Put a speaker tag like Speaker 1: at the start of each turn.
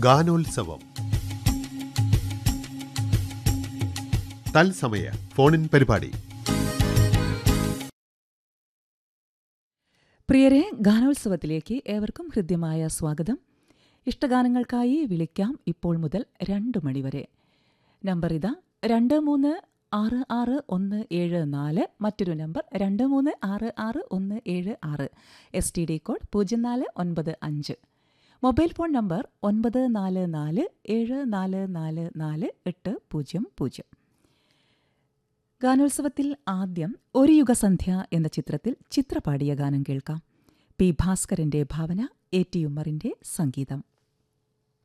Speaker 1: ഗാനോത്സവം തത്സമയ ഫോണിൻ പരിപാടി
Speaker 2: പ്രിയരെ ഗാനോത്സവത്തിലേക്ക് ഏവർക്കും ഹൃദ്യമായ സ്വാഗതം ഇഷ്ടഗാനങ്ങൾക്കായി വിളിക്കാം ഇപ്പോൾ മുതൽ രണ്ട് മണിവരെ നമ്പർ ഇതാ രണ്ട് മൂന്ന് ആറ് ആറ് ഒന്ന് ഏഴ് നാല് മറ്റൊരു നമ്പർ രണ്ട് മൂന്ന് ആറ് ആറ് ഒന്ന് ഏഴ് ആറ് എസ് ടി ഡി കോഡ് പൂജ്യം നാല് ഒൻപത് അഞ്ച് മൊബൈൽ ഫോൺ നമ്പർ ഒൻപത് നാല് നാല് ഏഴ് നാല് നാല് നാല് എട്ട് പൂജ്യം പൂജ്യം ഗാനോത്സവത്തിൽ ആദ്യം ഒരു യുഗസന്ധ്യ എന്ന ചിത്രത്തിൽ ചിത്ര പാടിയ ഗാനം കേൾക്കാം പി ഭാസ്കരന്റെ ഭാവന എ ടി ഉമ്മറിന്റെ സംഗീതം